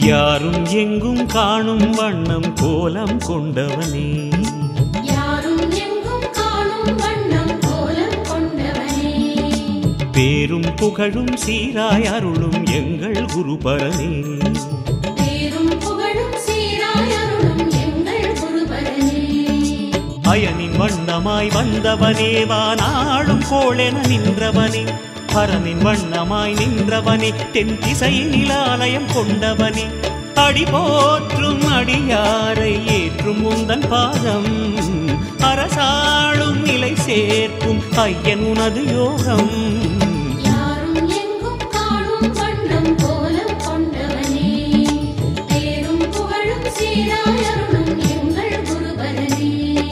யாரும் எங்கும் காணும் வண்ணம் கோலம் கொண்டவனே யாரும் எங்கும் காணும் வண்ணம் கோலம் கொண்டவனே பேரும் புகழும் சீராய் அருளும் எங்கள் குருபரனே பேரும் புகழும் சீராய் அருளும் எங்கள் குருபரனே அயனின் வண்ணமாய் வந்தவனே வானாளும் கோளென நின்றவனே பரனின் வண்ணமாய் நின்றவனே தென் திசையினில் ஆலயம் கொண்டவனே அடி போற்றும் அடியாரை ஏற்றும் உந்தன் பாதம் அரசாளும் நிலை சேர்க்கும் ஐயன் உனது யோகம் யாரும் எங்கும் காணும் வண்ணம் கோலம் கொண்டவனே பேரும் புகழும் சீராய் அருளும் எங்கள் குருபரனே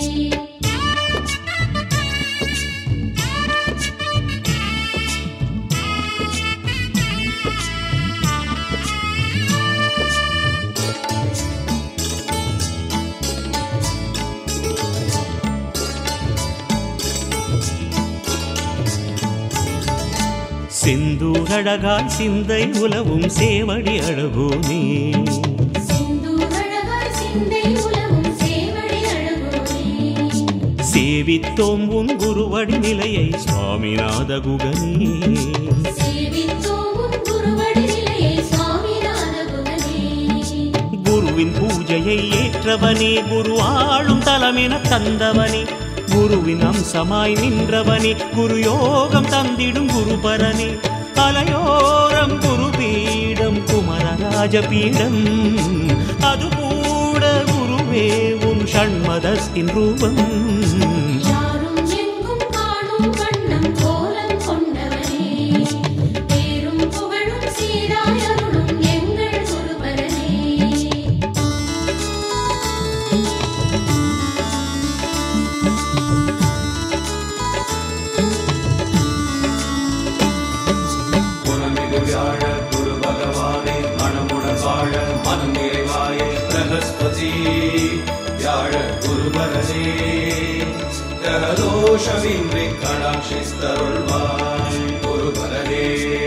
செந்தூரழகாய் சிந்தை உலவும் சேவடி அழகோனே செந்தூரழகாய் சிந்தை உலவும் சேவடி அழகோனே சேவித்தோம் உன் குருவடி நிலையை சுவாமிநாத குகனே சேவித்தோம் உன் குருவடி நிலையை சுவாமிநாத குகனே குருவின் பூஜையை ஏற்றவனே குரு ஆளும் தலமென தந்தவனே குருவின் அம்சமாய் நின்றவனே குரு யோகம் தந்திடும் குருபரனே அலையோரம் குருபீடம் குமரராஜ பீடம் அது கூட குருவே உன் ஷண்மதஸ்தின் ரூபம் யாரும் எங்கும் காணும் வண்ணம் கோலம் கொண்டவனே பேரும் புகழும் சீராய் அருளும் எங்கள் குருபரனே குணமிகு வியாழ குரு பகவானே மனமுடன் வாழ மனம் நிறைவாய பிரகஸ்பதி வியாழ குருபரனே கிரகதோஷமின்றி கடாட்சிஸ்தருள்வாய் குருபரனே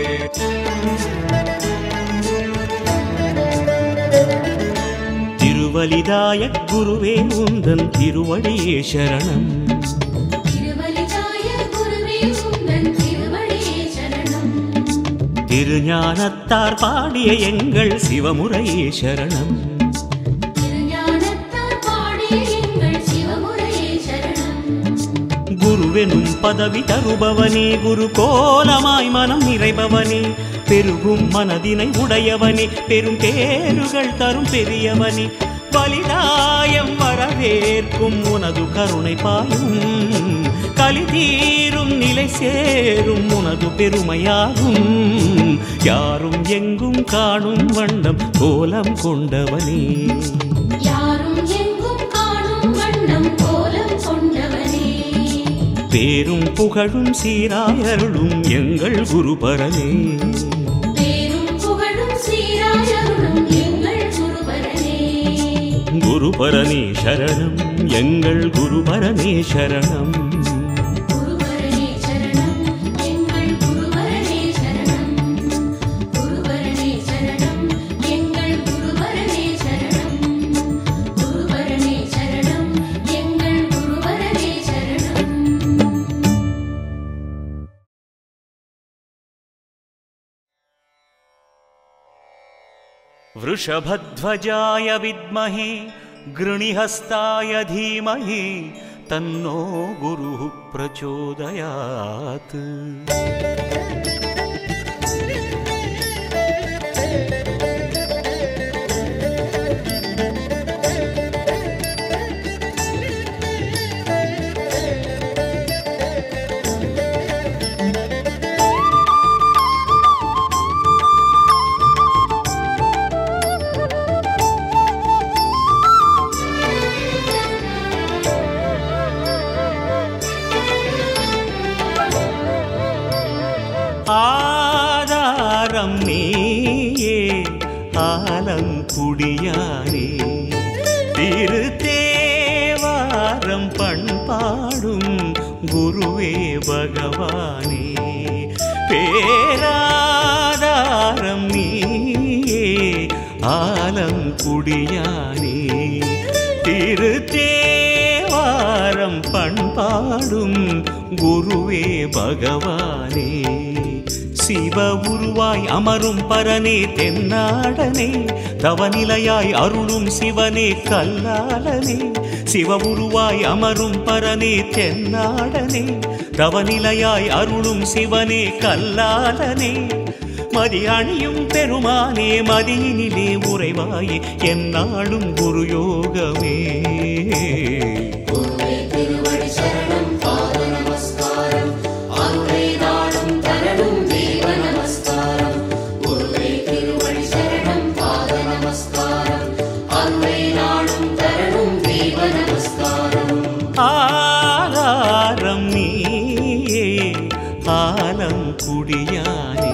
திருவலிதாய குருவே உந்தன் திருவடியே சரணம் திருவலிதாய குருவே உந்தன் திருவடியே சரணம் திருஞானத்தார் பாடிய எங்கள் சிவமுறையே சரணம் திருஞானத்தால் பாடிய எங்கள் சிவமுறையே சரணம் குருவெனும் பதவி தருபவனே குரு கோலமாய் மனம் நிறைபவனே பெருகும் மனதினை உடையவனே பெரும் பேருகள் தரும் பெரியவனே வலிதாயம் வரவேற்கும் உனது கருணை பாயும் கலி தீரும் நிலை சேரும் உனது பெருமையாகும் யாரும் எங்கும் காணும் வண்ணம் கோலம் கொண்டவனே யாரும் எங்கும் காணும் வண்ணம் கோலம் கொண்டவனே பேரும் புகழும் சீராயருளும் எங்கள் குருபரனே பேரும் புகழும் சீராய் அருளும் எங்கள் குருபரனே குருபரனே சரணம் எங்கள் குருபரனே சரணம் குருபரனே சரணம் எங்கள் குருபரனே சரணம் குருபரனே சரணம் எங்கள் குருபரனே சரணம் குருபரனே சரணம் எங்கள் குருபரனே சரணம் वृषभध्वजाय विद्महे गृणिहस्ताय धीमहि तन्नो गुरुः प्रचोदयात् ஆதாரம் நீயே ஆலங்குடியானே திருத்தேவாரம் பண்பாடும் குருவே பகவானே பேராதாரம் நீயே ஆலங்குடியானே திருத்தேவாரம் பண்பாடும் குருவே பகவானே சிவ உருவாய் அமரும் பரனே தென்னாடனே தவநிலையாய் அருளும் சிவனே கல்லாலனே சிவ உருவாய் அமரும் பரனே தென்னாடனே தவநிலையாய் அருளும் சிவனே கல்லாலனே மதி அணியும் பெருமானே மதியினிலே உறைவாயே என்னாலும் குரு யோகமே குருவே திருவடி சரணம் பாத நமஸ்காரம் அருளை நாடும் தரணும் தேவ நமஸ்காரம் குருவே திருவடி சரணம் பாத நமஸ்காரம் அருளை நாடும் தரணும் தேவ நமஸ்காரம் ஆகாரம் நீயே ஆலங்குடியானே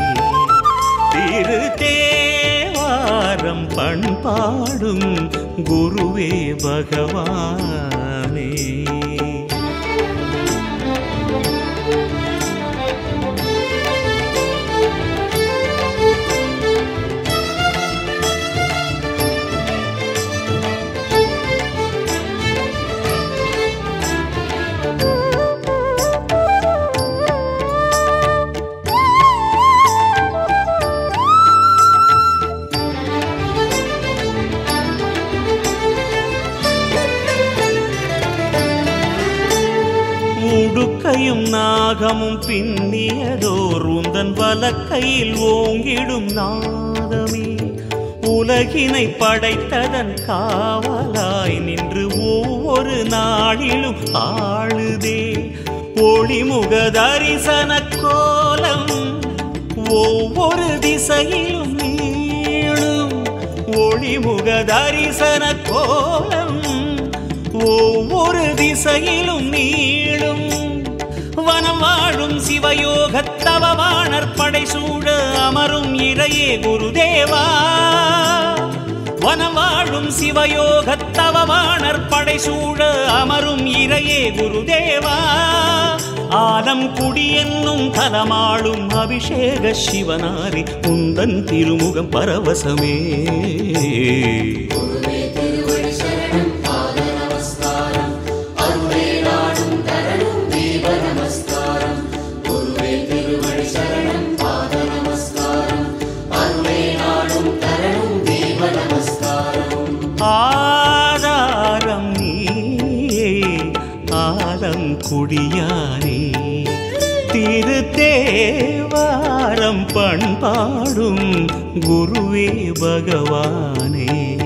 திருத்தேவாரம் பண்பாடும் குருவே பகவானே உடுக்கையும் நாகமும் பின்னியதோர் உந்தன் வலக்கையில் ஓங்கிடும் நாதமே உலகினை படைத்ததன் காவலாய் நின்று ஒவ்வொரு நாளிலும் ஆளுதே ஒளிமுக தரிசன கோலம் ஒவ்வொரு திசையிலும் நீளும் ஒளிமுக தரிசன கோலம் ஒவ்வொரு திசையிலும் நீளும் வனம் வாழும் சிவயோகத்தவமானர் படை சூழ அமரும் இறையே குருதேவா வனம் வாழும் சிவயோகத்தவமானர் படை சூழ அமரும் இறையே குருதேவா ஆலம் குடி என்னும் தலமாளும் அபிஷேக சிவனாரி உந்தன் திருமுகம் பரவசமே குருவே திருவடி சரணம் பாத நமஸ்காரம் அருளை நாடும் தரணும் தேவ நமஸ்காரம் குருவே திருவடி சரணம் பாத நமஸ்காரம் அருளை நாடும் தரணும் தேவ நமஸ்காரம் ஆதாரம் நீயே ஆலம் குடியானே திருத்தேவாரம் பண்பாடும் குருவே பகவானே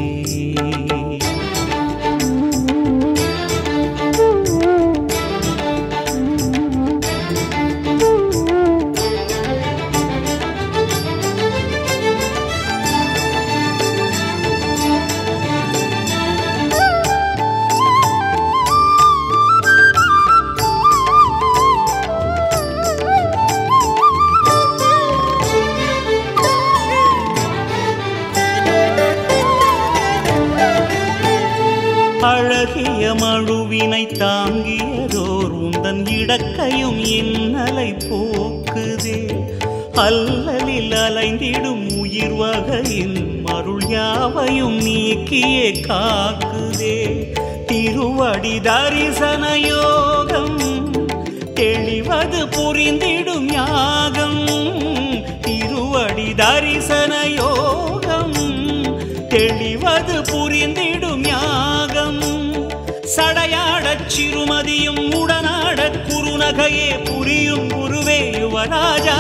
அழகிய மழுவினை தாங்கியதோர் உந்தன் இடக்கையும் இன்னலை போக்குதே அல்லலில் அலைந்திடும் உயிர் வகையின் அருள் யாவையும் நீக்கியே காக்குதே திருவடி தரிசன யோகம் தெளிவது புரிந்திடும் யாகம் திருவடி தரிசன யோகம் தெளிவது புரிந்திடும் யாகம் சடையாடச் சிறுமதியும் உடனாடக் குறுநகையே புரியும் குருவே யுவராஜா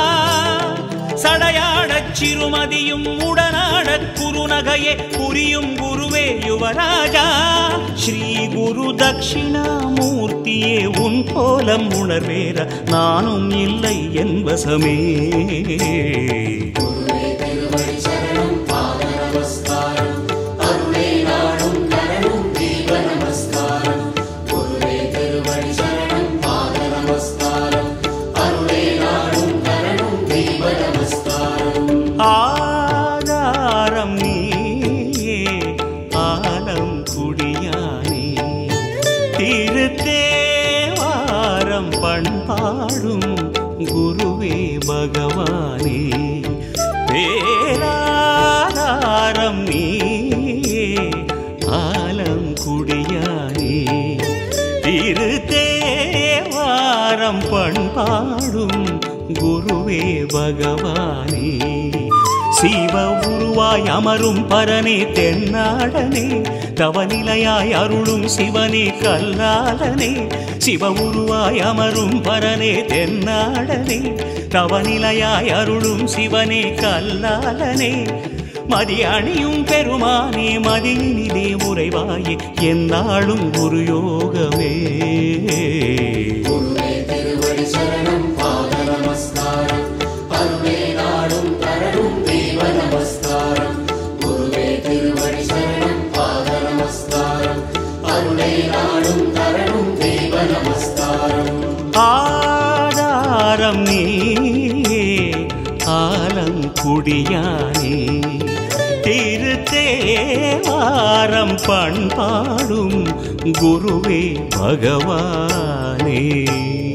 சடையாடச் சிறுமதியும் உடனாடக் குறுநகையே புரியும் குருவே யுவராஜா ஸ்ரீ குரு தட்சிணாமூர்த்தியே உன் கோலம் உணர்வேற நானும் இல்லை என்பசமே குருவே திருவடி சரணம் பாத நமஸ்காரம் அருளை நாடும் தரணும் தேவ நமஸ்காரம் குருவே திருவடி சரணம் பாத நமஸ்காரம் அருளை நாடும் தரணும் தேவ நமஸ்காரம் ஆதாரம் நீயே ஆலம் குடியானே திருத்தேவாரம் பண்பாடும் குருவே பகவானே பேராதாரம் குருவே பகவானே சிவ உருவாய் அமரும் பரனே தென்னாடனே தவநிலையாய் அருளும் சிவனே கல்லாலனே சிவ உருவாய் அமரும் பரனே தென்னாடனே தவநிலையாய் அருளும் சிவனே கல்லாலனே மதி அணியும் பெருமானே மதியினிலே உறைவாயே என்னாலும் குரு யோகமே குருவே திருவடி சரணம் பாத நமஸ்காரம் அருளே நாடும் தரணும் தெய்வ நமஸ்காரம் குருவே திருவடி சரணம் பாத நமஸ்காரம் அருளே நாடும் தரணும் தெய்வ நமஸ்காரம் ஆதாரம் நீயே ஆலங்குடியானே திருத்தேவாரம் பண்பாடும் குருவே பகவானே